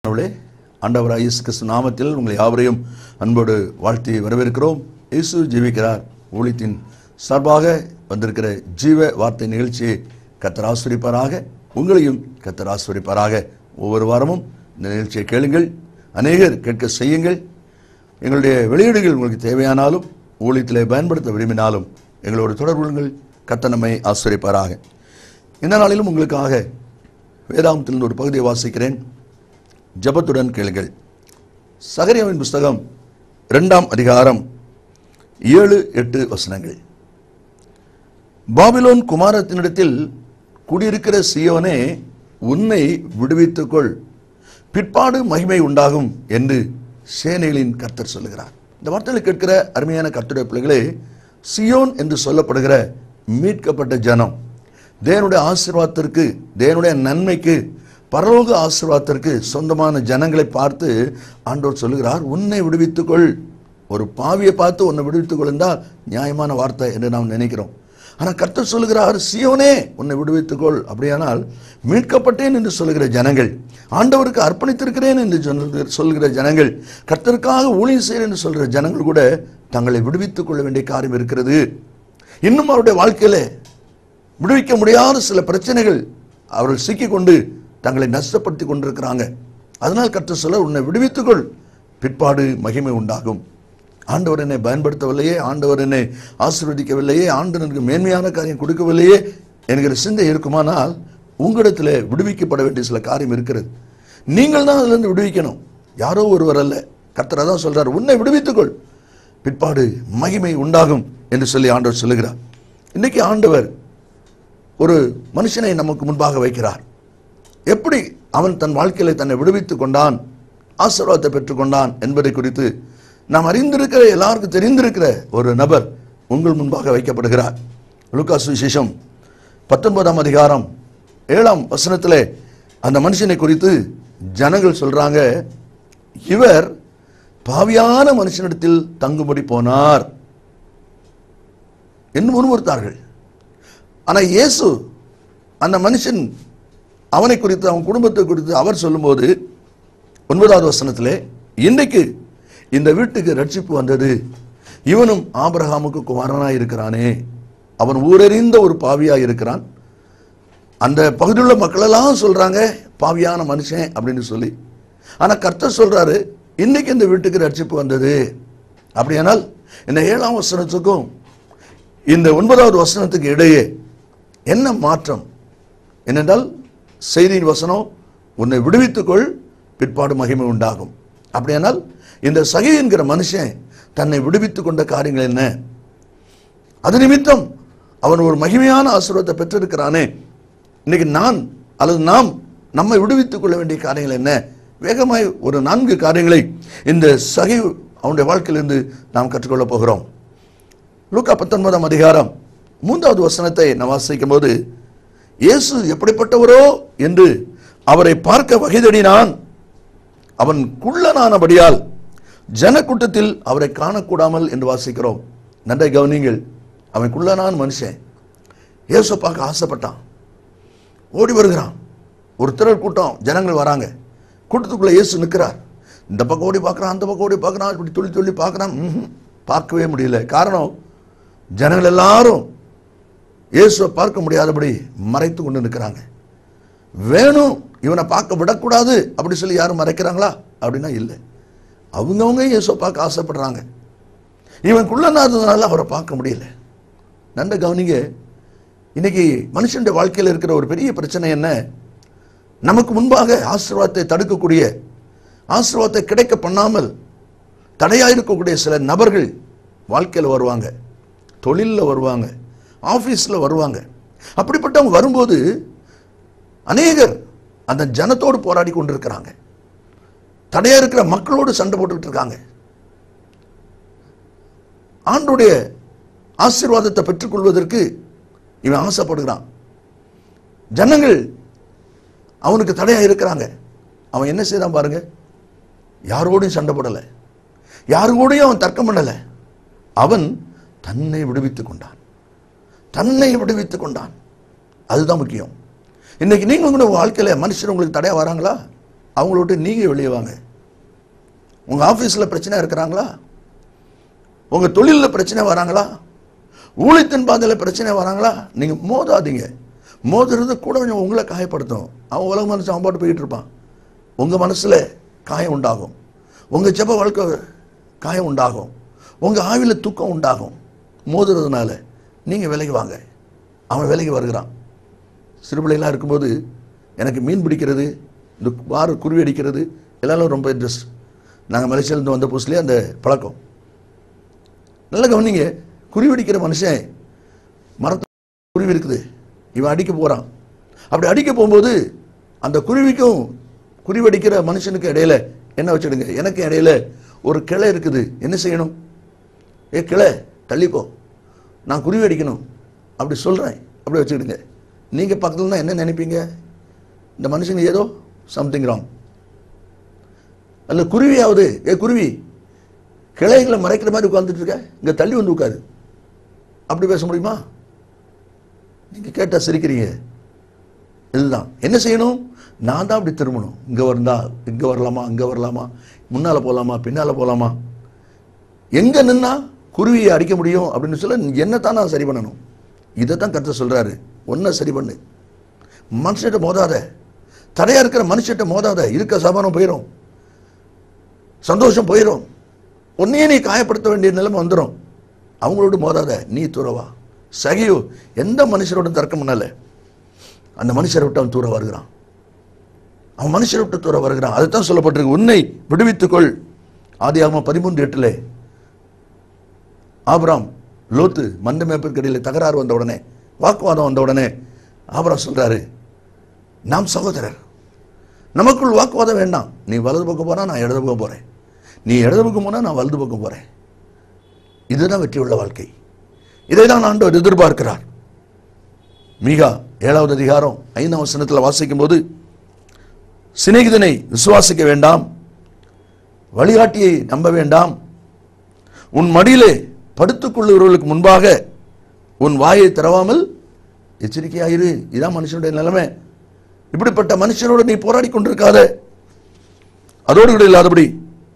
அவளே ஆண்டவராக இயேசு கிறிஸ்து நாமத்தில் உங்களை யாவரையும் அன்போடு வாழ்த்தி வரவேற்கிறோம் இயேசு ஜீவிக்கிறார் ஊழியத்தின் சார்பாக வந்திருக்கிற ஜீவ வார்த்தை நிகழ்ச்சியை கத்தர் ஆஸ்வரிப்பாராக உங்களையும் கத்தர் ஆஸ்வரிப்பாராக ஒவ்வொரு வாரமும் இந்த நிகழ்ச்சியை கேளுங்கள் அநேகர் கேட்க செய்யுங்கள் எங்களுடைய வெளியீடுகள் உங்களுக்கு தேவையானாலும் ஊழியத்திலே பயன்படுத்த விரும்பினாலும் எங்களோடு தொடர்பு கொள்ளுங்கள் கத்த நம்மை ஆஸ்வரிப்பாராக இந்த நாளிலும் உங்களுக்காக வேதாந்தத்திலிருந்து ஒரு பகுதியை வாசிக்கிறேன் ஜபத்துடன் கேளுங்கள் சகரியாவின் புஸ்தகம் இரண்டாம் அதிகாரம் ஏழு எட்டு வசனங்கள் பாபிலோன் குமாரத்தினிடத்தில் குடியிருக்கிற சியோனே உன்னை விடுவித்துக்கொள் பிற்பாடு மகிமை உண்டாகும் என்று சேனைகளின் கர்த்தர் சொல்லுகிறார் இந்த வார்த்தைகளை கேட்கிற அருமையான கர்த்தருடைய பிள்ளைகளே சியோன் என்று சொல்லப்படுகிற மீட்கப்பட்ட ஜனம் தேவனுடைய ஆசீர்வாதத்திற்கு தேவனுடைய நன்மைக்கு பரலோக ஆசீர்வாதத்திற்கு சொந்தமான ஜனங்களை பார்த்து ஆண்டவர் சொல்லுகிறார் உன்னை விடுவித்துக்கொள் ஒரு பாவியை பார்த்து உன்னை விடுவித்துக்கொள் என்றால் நியாயமான வார்த்தை என்று நாம் நினைக்கிறோம் ஆனால் கர்த்தர் சொல்லுகிறார் சியோனே உன்னை விடுவித்துக்கொள் அப்படியானால் மீட்கப்பட்டேன் என்று சொல்லுகிற ஜனங்கள் ஆண்டவருக்கு அர்ப்பணித்திருக்கிறேன் என்று சொல்லுகிற- சொல்லுகிற ஜனங்கள் கர்த்தருக்காக ஊழியம் செய்கிறேன் என்று சொல்கிற ஜனங்கள் கூட தங்களை விடுவித்துக் கொள்ள வேண்டிய காரியம் இருக்கிறது இன்னும் அவருடைய வாழ்க்கையில விடுவிக்க முடியாத சில பிரச்சனைகள் அவர்கள் சிக்கிக்கொண்டு தங்களை நஷ்டப்படுத்தி கொண்டிருக்கிறாங்க அதனால் கற்று சொல்ல உன்னை விடுவித்துக்கொள் பிற்பாடு மகிமை உண்டாகும் ஆண்டவர் என்னை பயன்படுத்தவில்லையே ஆண்டவர் என்னை ஆசீர்வதிக்கவில்லையே ஆண்டவனுக்கு மேன்மையான காரியம் கொடுக்கவில்லையே என்கிற சிந்தை இருக்குமானால் உங்களிடத்தில் விடுவிக்கப்பட வேண்டிய சில காரியம் இருக்கிறது நீங்கள் தான் அதிலிருந்து விடுவிக்கணும் யாரோ ஒருவர் அல்ல கர்த்தர் தான் சொல்றார் உன்னை விடுவித்துக்கொள் பிற்பாடு மகிமை உண்டாகும் என்று சொல்லி ஆண்டவர் சொல்லுகிறார் இன்னைக்கு ஆண்டவர் ஒரு மனுஷனை நமக்கு முன்பாக வைக்கிறார் எப்படி அவன் தன் வாழ்க்கையில தன்னை விடுவித்துக் கொண்டான் ஆசீர்வாதத்தை பெற்றுக்கொண்டான் என்பதை குறித்து நாம் அறிந்திருக்கிற எல்லாருக்கும் தெரிந்திருக்கிற ஒரு நபர் உங்கள் முன்பாக வைக்கப்படுகிறார் லூக்காஸ் விசேஷம் பத்தொன்பதாம் அதிகாரம் ஏழாம் வசனத்திலே அந்த மனுஷனை குறித்து ஜனங்கள் சொல்றாங்க இவர் பாவியான மனுஷனிடத்தில் தங்கும்படி போனார் என்று முன்வர்த்தார்கள் ஆனா இயேசு அந்த மனுஷன் அவனை குறித்து அவன் குடும்பத்தை குறித்து அவர் சொல்லும்போது ஒன்பதாவது வசனத்திலே இன்றைக்கு இந்த வீட்டுக்கு ரட்சிப்பு வந்தது இவனும் ஆபிரகாமுக்கு குமாரனாய் இருக்கிறானே அவன் ஊரறிந்த ஒரு பாவியாய் இருக்கிறான் அந்த பகுதியில் உள்ள மக்களெல்லாம் சொல்றாங்க பாவியான மனுஷன் அப்படின்னு சொல்லி ஆனா கர்த்தர் சொல்றாரு இன்னைக்கு இந்த வீட்டுக்கு ரட்சிப்பு வந்தது அப்படியானால் இந்த ஏழாம் வசனத்துக்கும் இந்த ஒன்பதாவது வசனத்துக்கு இடையே என்ன மாற்றம் என்னென்றால் செய்தியின் வசனம் உன்னை விடுவித்துக்கொள் பிற்பாடு மகிமை உண்டாகும் அப்படியானால் இந்த சகி என்கிற மனுஷன் தன்னை விடுவித்துக் கொண்ட காரியங்கள் என்ன அது நிமித்தம் அவன் ஒரு மகிமையான ஆசீர்வாதத்தை பெற்றிருக்கிறானே இன்னைக்கு நான் அல்லது நாம் நம்மை விடுவித்துக் கொள்ள வேண்டிய காரியங்கள் என்ன வேகமாய் ஒரு நான்கு காரியங்களை இந்த சகி அவனுடைய வாழ்க்கையிலிருந்து நாம் கற்றுக்கொள்ளப் போகிறோம் லூக்கா பத்தொன்பதாம் அதிகாரம் மூன்றாவது வசனத்தை நான் வாசிக்கும் போது இயேசு எப்படிப்பட்டவரோ என்று அவரை பார்க்க வகை தேடினான் அவன் குள்ளனானபடியால் ஜனக்கூட்டத்தில் அவரை காணக்கூடாமல் என்று வாசிக்கிறோம் நன்றை கவனிங்கள் அவன் குள்ளனான் மனுஷன் இயேசு பார்க்க ஆசைப்பட்டான் ஓடி வருகிறான் ஒரு திரள் கூட்டம் ஜனங்கள் வராங்க கூட்டத்துக்குள்ள இயேசு நிற்கிறார் இந்த பக்கம் ஓடி பார்க்குறான் அந்த பக்கம் ஓடி பார்க்குறான் இப்படி துள்ளி துள்ளி பார்க்குறான் ம்ஹும். பார்க்கவே முடியல காரணம் ஜனங்கள் எல்லாரும் இயேசுவை பார்க்க முடியாதபடி மறைத்து கொண்டு நிற்கிறாங்க வேணும் இவனை பார்க்க விடக்கூடாது அப்படி சொல்லி யாரும் மறைக்கிறாங்களா அப்படின்னா இல்லை அவங்கவங்க இயேசுவை பார்க்க ஆசைப்படுறாங்க இவன் குள்ளனாததுனால அவரை பார்க்க முடியல நன்ற கவனிங்க இன்னைக்கு மனுஷனுடைய வாழ்க்கையில் இருக்கிற ஒரு பெரிய பிரச்சனை என்ன நமக்கு முன்பாக ஆசீர்வாதத்தை தடுக்கக்கூடிய ஆசீர்வாதத்தை கிடைக்க பண்ணாமல் தடையாக இருக்கக்கூடிய சில நபர்கள் வாழ்க்கையில் வருவாங்க தொழிலில் வருவாங்க ஆஃபீஸில் வருவாங்க அப்படிப்பட்டவங்க வரும்போது அநேகர் அந்த ஜனத்தோடு போராடி கொண்டிருக்கிறாங்க தடையாக இருக்கிற மக்களோடு சண்டை போட்டுக்கிட்டு இருக்காங்க ஆண்டுடைய ஆசீர்வாதத்தை பெற்றுக்கொள்வதற்கு இவன் ஆசைப்படுகிறான் ஜனங்கள் அவனுக்கு தடையா இருக்கிறாங்க அவன் என்ன செய்தான் பாருங்க யாரோடையும் சண்டை போடலை யாரு கூடயும் அவன் தர்க்கம் பண்ணல அவன் தன்னை விடுவித்துக் கொண்டான் தன்னை விடுவித்துக் கொண்டான் அதுதான் முக்கியம் இன்னைக்கு நீங்க உங்களுடைய வாழ்க்கையில மனுஷர் உங்களுக்கு தடையா வராங்களா அவங்கள விட்டு நீங்கள் வெளியே வாங்க உங்கள் ஆஃபீஸில் பிரச்சனை இருக்கிறாங்களா உங்கள் தொழிலில் பிரச்சனை வராங்களா ஊழியத்தின் பாதையில் பிரச்சனை வராங்களா நீங்கள் மோதாதீங்க மோதுறது கூட கொஞ்சம் உங்களை காயப்படுத்தும் அவன் உலக மனசு அவன் பாட்டு போயிட்டு இருப்பான் உங்கள் மனசில் காயம் உண்டாகும் உங்கள் ஜெப வாழ்க்கை காயம் உண்டாகும் உங்கள் ஆவியில் தூக்கம் உண்டாகும் மோதுறதுனால நீங்கள் விலகி வாங்க அவன் விலகி வருகிறான் சிறு பிள்ளைகளாக இருக்கும்போது எனக்கு மீன் பிடிக்கிறது இந்த வாறு குருவி அடிக்கிறது எல்லாரும் ரொம்ப இன்ட்ரெஸ்ட் நாங்கள் மலேசியாவிலேருந்து வந்த புதுசுலேயே அந்த பழக்கம் நல்லா கவனிங்க குருவி அடிக்கிற மனுஷன் மரத்தில் குருவி இருக்குது இவன் அடிக்க போகிறான் அப்படி அடிக்க போகும்போது அந்த குருவிக்கும் குருவி அடிக்கிற மனுஷனுக்கு இடையில என்ன வச்சிடுங்க எனக்கு இடையில ஒரு கிளை இருக்குது என்ன செய்யணும் ஏ கிளை தள்ளிப்போ நான் குருவி அடிக்கணும் அப்படி சொல்கிறேன் அப்படி வச்சுக்கிடுங்க நீங்கள் பக்கத்தில் தான் என்ன நினைப்பீங்க இந்த மனுஷனுக்கு ஏதோ சம்திங் ராங் அல்ல குருவியாவது ஏ குருவி கிளைகளை மறைக்கிற மாதிரி உட்கார்ந்துட்டு இருக்க இங்கே தள்ளி வந்து உட்காரு அப்படி பேச முடியுமா நீங்கள் கேட்டால் சிரிக்கிறீங்க இதுதான் என்ன செய்யணும் நான் தான் அப்படி திரும்பணும் இங்கே வந்தா இங்கே வரலாமா இங்கே வரலாமா முன்னால் போகலாமா பின்னால் போகலாமா எங்கே நின்னா குருவியை அடிக்க முடியும் அப்படின்னு சொல்ல என்ன தான் நான் சரி பண்ணணும் இதை தான் கருத்து சொல்கிறாரு ஒன்றை சரி பண்ணு மனுஷன்ட்ட மோதாத தடையாக இருக்கிற மனுஷன்ட்ட மோதாத இருக்க சமானம் போயிடும் சந்தோஷம் போயிடும் உன்னையே நீ காயப்படுத்த வேண்டிய நிலைமை வந்துடும் அவங்களோட மோதாத நீ தூரவா சகியோ எந்த மனுஷரோட தர்க்கம் பண்ணல அந்த மனுஷரை விட்டு அவன் தூர வருகிறான் அவன் மனுஷரை விட்டு தூர வருகிறான் அதுதான் சொல்லப்பட்டிருக்கு உன்னை விடுவித்துக்கொள் ஆதியாகம பதிமூன்று எட்டுல ஆபிராம் லோத்து மந்த மேப்பிற்கடியில் தகராறு வந்த உடனே வாக்குவாதம் வந்த உடனே ஆபிராம் சொல்றாரு நாம் சகோதரர் நமக்குள் வாக்குவாதம் வேண்டாம் நீ வலது பக்கம் போனா நான் இடது பக்கம் போறேன் நீ இடது பக்கம் போனா நான் வலது பக்கம் போறேன் இதுதான் வெற்றியுள்ள வாழ்க்கை இதை தான் ஆண்டவர் எதிர்பார்க்கிறார் மீகா ஏழாவது அதிகாரம் ஐந்தாம் வசனத்தில் வாசிக்கும் போது சிநேகிதனை விசுவாசிக்க வேண்டாம் வழிகாட்டியை நம்ப வேண்டாம் உன் மடியிலே படுத்துக்கொள்ளுகிறவர்களுக்கு முன்பாக உன் வாயை திறவாமல் எச்சரிக்கையாயிரு இதான் மனுஷனுடைய நிலைமை இப்படிப்பட்ட மனுஷனோடு நீ போராடி கொண்டிருக்காத அதோடு கூட இல்லாதபடி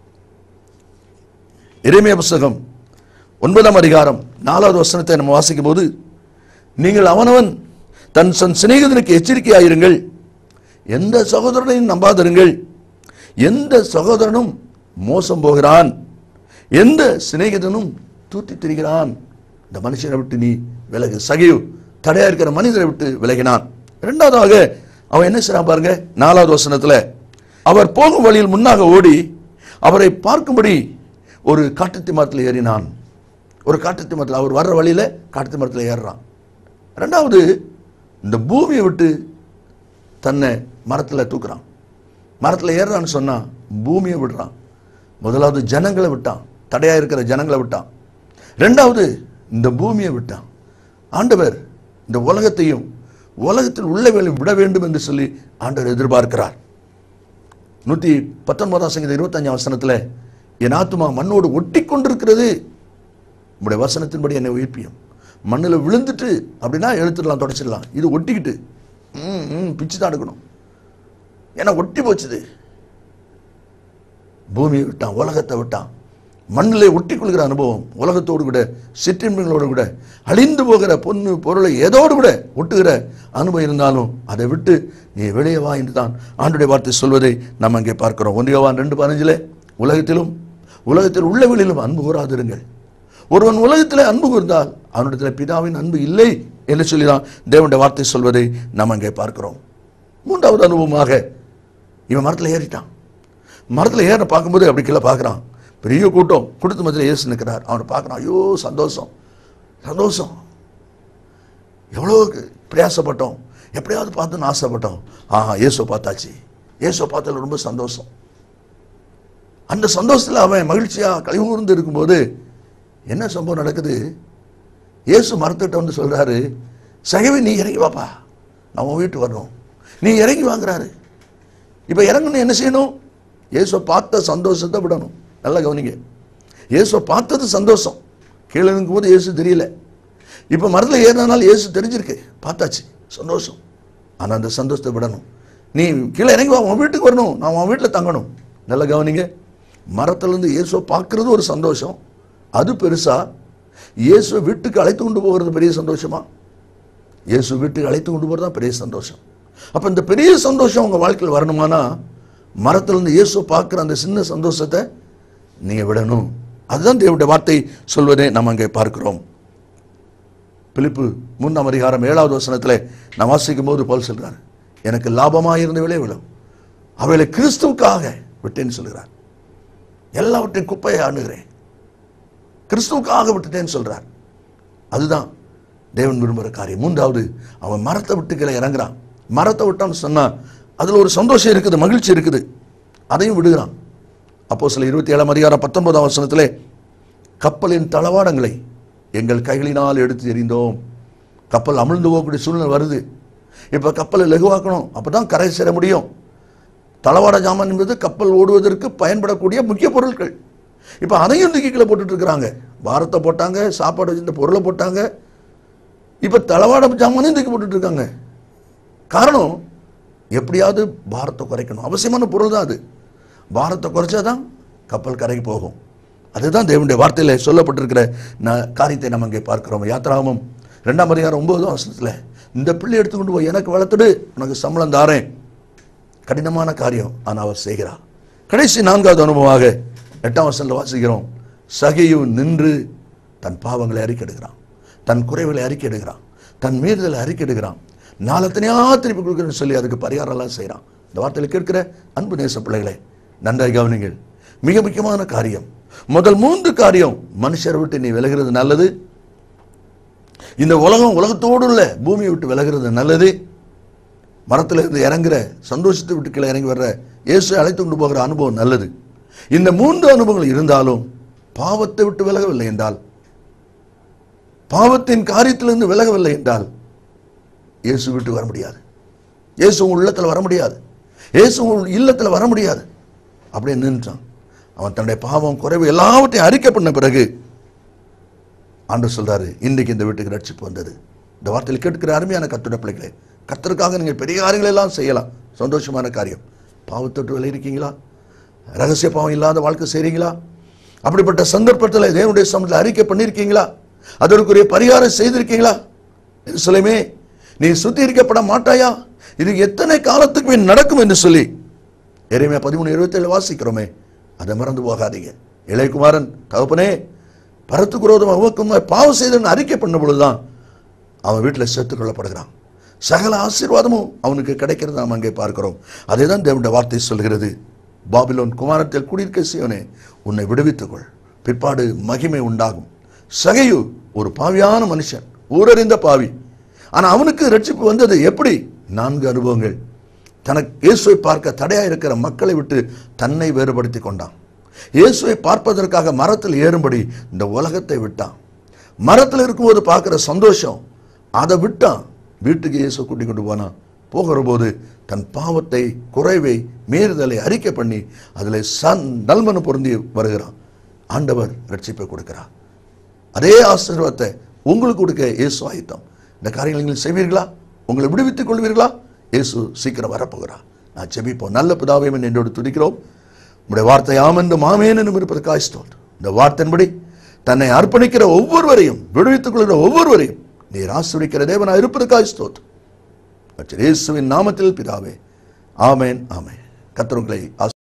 இறைமைய புஸ்தகம் ஒன்பதாம் அதிகாரம் நாலாவது வசனத்தை நம்ம வாசிக்கும் போது நீங்கள் அவனவன் தன் சொன் சிநேகிதனுக்கு எச்சரிக்கையாயிருங்கள் எந்த சகோதரனையும் நம்பாதிருங்கள் எந்த சகோதரனும் மோசம் போகிறான் எந்த சிநேகிதனும் தூத்தி திரிகிறான் இந்த மனுஷனை விட்டு நீ விலகு சகியு தடையா இருக்கிற மனிதரை விட்டு விலகினான் இரண்டாவதாக அவன் என்ன செய்றான் பாருங்க நாலாவது வசனத்துல அவர் போகும் வழியில் முன்னாக ஓடி அவரை பார்க்கும்படி ஒரு காட்டுத்தி மரத்தில் ஏறினான் ஒரு காட்டுத்தி மரத்தில் அவர் வர்ற வழியில காட்டுத்தி மரத்தில் ஏறுறான் ரெண்டாவது இந்த பூமியை விட்டு தன்னை மரத்தில் தூக்குறான் மரத்தில் ஏறுறான்னு சொன்னா பூமியை விடுறான் முதலாவது ஜனங்களை விட்டான் தடையா இருக்கிற ஜனங்களை விட்டான் ரெண்டாவது இந்த பூமியை விட்டான் ஆண்டவர் இந்த உலகத்தையும் உலகத்தில் உள்ளவைகளை விட வேண்டும் என்று சொல்லி ஆண்டவர் எதிர்பார்க்கிறார் நூற்றி பத்தொன்பதாம் சங்கீதம் இருபத்தஞ்சாம் வசனத்தில் என் ஆத்துமா மண்ணோடு ஒட்டி கொண்டிருக்கிறது உங்களுடைய வசனத்தின்படி என்னை உயிர்ப்பியும் மண்ணில் விழுந்துட்டு அப்படின்னா எழுத்துடலாம் தொடச்சிடலாம் இது ஒட்டிக்கிட்டு ம் ம் பிச்சு தான் எடுக்கணும் ஏன்னா ஒட்டி போச்சுது பூமியை விட்டான் உலகத்தை விட்டான் மண்ணிலே ஒட்டி கொள்கிற அனுபவம் உலகத்தோடு கூட சிற்றின்பங்களோடு கூட அழிந்து போகிற பொண்ணு பொருளை ஏதோடு கூட ஒட்டுகிற அனுபவம் இருந்தாலும் அதை விட்டு நீ வெளியே வா என்று தான் ஆண்டுடைய வார்த்தை சொல்வதை நம்ம அங்கே பார்க்கிறோம் ஒன்றியவான் ரெண்டு பதினஞ்சிலே உலகத்திலும் உலகத்தில் உள்ளவர்களிலும் அன்பு கூறாதிருங்கள் ஒருவன் உலகத்திலே அன்பு கூர்ந்தால் அவனிடத்தில் பிதாவின் அன்பு இல்லை என்று சொல்லி தான் தேவனுடைய வார்த்தை சொல்வதை நாம் அங்கே பார்க்கிறோம் மூன்றாவது அனுபவமாக இவன் மரத்தில் ஏறிட்டான் மரத்தில் ஏற பார்க்கும்போது அப்படி கீழே பார்க்குறான் பெரிய கூட்டம் கூட்டத்து மத்தியில் இயேசு நிற்கிறார் அவனை பார்க்குறான் ஐயோ சந்தோஷம் சந்தோஷம் எவ்வளோ பிரயாசப்பட்டோம் எப்படியாவது பார்த்துன்னு ஆசைப்பட்டோம் ஆஹா இயேசுவை பார்த்தாச்சு இயேசுவை பார்த்ததுல ரொம்ப சந்தோஷம் அந்த சந்தோஷத்தில் அவன் மகிழ்ச்சியாக கழிவுர்ந்து இருக்கும்போது என்ன சம்பவம் நடக்குது இயேசு மரத்திட்ட வந்து சொல்றாரு சகவே நீ இறங்கி வாப்பா நான் உன் வீட்டு வரணும் நீ இறங்கி வாங்குறாரு இப்போ இறங்கணும் என்ன செய்யணும் இயேசுவை பார்த்த சந்தோஷத்தை விடணும் நல்லா கவனிங்க இயேசுவை பார்த்தது சந்தோஷம் கீழே இருக்கும்போது இயேசு தெரியல இப்போ மரத்தில் ஏறினாலும் இயேசு தெரிஞ்சிருக்கு பார்த்தாச்சு சந்தோஷம் ஆனால் அந்த சந்தோஷத்தை விடணும் நீ கீழே இறங்கி வா உன் வீட்டுக்கு வரணும் நான் உன் வீட்டில் தங்கணும் நல்ல கவனிங்க மரத்துலேருந்து இயேசுவை பார்க்கறது ஒரு சந்தோஷம் அது பெருசா இயேசுவை வீட்டுக்கு அழைத்து கொண்டு போகிறது பெரிய சந்தோஷமா இயேசு வீட்டுக்கு அழைத்து கொண்டு போகிறது தான் பெரிய சந்தோஷம் அப்போ இந்த பெரிய சந்தோஷம் உங்கள் வாழ்க்கையில் வரணுமானா மரத்திலிருந்து இயேசு பார்க்குற அந்த சின்ன சந்தோஷத்தை நீங்கள் விடணும் அதுதான் தேவனுடைய வார்த்தை சொல்வதை நாம் அங்கே பார்க்கிறோம் பிலிப்பு மூன்றாம் அதிகாரம் ஏழாவது வசனத்தில் நான் வாசிக்கும் போது போல் சொல்கிறார் எனக்கு லாபமாக இருந்த விளைவிலும் அவைகளை கிறிஸ்துவுக்காக விட்டேன்னு சொல்கிறார் எல்லாவற்றையும் குப்பையை அணுகிறேன் கிறிஸ்துவுக்காக விட்டுட்டேன்னு சொல்றார் அதுதான் தேவன் விரும்புகிற காரியம் மூன்றாவது அவன் மரத்தை விட்டு கீழே இறங்குறான் மரத்தை விட்டான்னு சொன்னா அதுல ஒரு சந்தோஷம் இருக்குது மகிழ்ச்சி இருக்குது அதையும் விடுகிறான் அப்போ சில இருபத்தி ஏழாம் அதிகாரம் பத்தொன்பதாம் வசனத்திலே கப்பலின் தளவாடங்களை எங்கள் கைகளினால் எடுத்து எறிந்தோம் கப்பல் அமிழ்ந்து போகக்கூடிய சூழ்நிலை வருது இப்போ கப்பலை லகுவாக்கணும் அப்போ தான் கரை சேர முடியும் தளவாட ஜாமான் என்பது கப்பல் ஓடுவதற்கு பயன்படக்கூடிய முக்கிய பொருட்கள் இப்போ அதையும் தூக்கி கீழே போட்டுட்டு இருக்கிறாங்க பாரத்தை போட்டாங்க சாப்பாடு வச்சிருந்த பொருளை போட்டாங்க இப்போ தளவாட ஜாமானையும் தூக்கி போட்டுட்டு இருக்காங்க காரணம் எப்படியாவது பாரத்தை குறைக்கணும் அவசியமான பொருள் தான் அது பாரத்தை குறைச்சாதான் கப்பல் கரைக்கு போகும் அதுதான் தேவனுடைய வார்த்தையில் சொல்லப்பட்டிருக்கிற ந காரியத்தை நம்ம இங்கே பார்க்கிறோம் யாத்திராமம் ரெண்டாம் அதிகாரம் ஒன்பதாம் வருஷத்தில் இந்த பிள்ளை எடுத்துக்கொண்டு போய் எனக்கு வளர்த்துடு உனக்கு சம்பளம் தாரேன் கடினமான காரியம் ஆனால் அவர் செய்கிறார் கடைசி நான்காவது அனுபவமாக எட்டாம் வருஷத்தில் வாசிக்கிறோம் சகையு நின்று தன் பாவங்களை அறிக்கையிடுகிறான் தன் குறைகளை அறிக்கையிடுகிறான் தன் மீறுதலை அறிக்கையிடுகிறான் நாளத்தனையா திருப்பி கொடுக்குறேன்னு சொல்லி அதுக்கு பரிகாரம்லாம் செய்கிறான் இந்த வார்த்தையில் கேட்கிற அன்பு நேச பிள்ளைகளே நன்றாய் கவனிங்கள் மிக முக்கியமான காரியம் முதல் மூன்று காரியம் மனுஷரை விட்டு நீ விலகிறது நல்லது இந்த உலகம் உலகத்தோடு உள்ள பூமியை விட்டு விலகிறது நல்லது மரத்துல இருந்து இறங்குற சந்தோஷத்தை விட்டு கீழே இறங்கி வர்ற இயேசு அழைத்து கொண்டு போகிற அனுபவம் நல்லது இந்த மூன்று அனுபவங்கள் இருந்தாலும் பாவத்தை விட்டு விலகவில்லை என்றால் பாவத்தின் காரியத்திலிருந்து விலகவில்லை என்றால் இயேசு விட்டு வர முடியாது இயேசு உங்கள் உள்ளத்தில் வர முடியாது இயேசு உங்கள் இல்லத்தில் வர முடியாது அப்படியே நின்றான் அவன் தன்னுடைய பாவம் குறைவு எல்லாவற்றையும் அறிக்கை பண்ண பிறகு ஆண்டு சொல்றாரு இன்றைக்கு இந்த வீட்டுக்கு ரட்சிப்பு வந்தது இந்த வார்த்தையில் கேட்கிற அருமையான கத்துட பிள்ளைகளே கர்த்தருக்காக நீங்கள் பெரிய காரியங்கள் எல்லாம் செய்யலாம் சந்தோஷமான காரியம் பாவத்தொட்டு விலை இருக்கீங்களா ரகசிய பாவம் இல்லாத வாழ்க்கை செய்றீங்களா அப்படிப்பட்ட சந்தர்ப்பத்தில் தேவனுடைய சமூகத்தில் அறிக்கை பண்ணியிருக்கீங்களா அதற்குரிய பரிகாரம் செய்திருக்கீங்களா சொல்லுமே நீ சுத்திகரிக்கப்பட மாட்டாயா இது எத்தனை காலத்துக்கு பின் நடக்கும் என்று சொல்லி எரேமியா பதிமூணு இருபத்தேழு வாசிக்கிறோமே அதை மறந்து போகாதீங்க இளையகுமாரன் தகப்பனே பரத்துக்கு விரோதமாக உவக்கும் பாவம் செய்தன்னு அறிக்கை பண்ண பொழுதுதான் அவன் வீட்டில் சேர்த்துக் கொள்ளப்படுகிறான் சகல ஆசீர்வாதமும் அவனுக்கு கிடைக்கிறது நாம் அங்கே பார்க்கிறோம் அதே தான் தேவனுடைய வார்த்தை சொல்கிறது பாபிலோன் குமாரத்தில் குடியிருக்க சியோனே உன்னை விடுவித்துக்கொள் பிற்பாடு மகிமை உண்டாகும் சகையு ஒரு பாவியான மனுஷன் ஊரறிந்த பாவி ஆனா அவனுக்கு ரட்சிப்பு வந்தது எப்படி நான்கு அனுபவங்கள் தனக்கு இயேசுவை பார்க்க தடையா இருக்கிற மக்களை விட்டு தன்னை வேறுபடுத்தி கொண்டான் இயேசுவை பார்ப்பதற்காக மரத்தில் ஏறும்படி இந்த உலகத்தை விட்டான் மரத்தில் இருக்கும்போது பார்க்குற சந்தோஷம் அதை விட்டான் வீட்டுக்கு இயேசு கூட்டி கொண்டு போனான் போகிற போது தன் பாவத்தை குறைவை மீறுதலை அறிக்கை பண்ணி அதில் சன் நல்மனு பொருந்தி வருகிறான் ஆண்டவர் ரட்சிப்பை கொடுக்கிறார் அதே ஆசீர்வாதத்தை உங்களுக்கு கொடுக்க இயேசு ஆயத்தம் இந்த காரியங்களை நீங்கள் செய்வீர்களா உங்களை விடுவித்துக் கொள்வீர்களா இயேசு சீக்கிரம் வரப்போகிறார் நான் செபிப்போம் நல்ல பிதாவையும் என்னோடு துடிக்கிறோம் உங்களுடைய வார்த்தை ஆமென்று மாமேன் என்னும் இருப்பது காய்ஸ்தோல் இந்த வார்த்தையின்படி தன்னை அர்ப்பணிக்கிற ஒவ்வொருவரையும் விடுவித்துக் கொள்கிற ஒவ்வொருவரையும் நீர் ஆசிரிக்கிற தேவனா இருப்பது காய்ஸ்தோத் இயேசுவின் நாமத்தில் பிதாவே ஆமேன் ஆமேன் கத்தருங்களை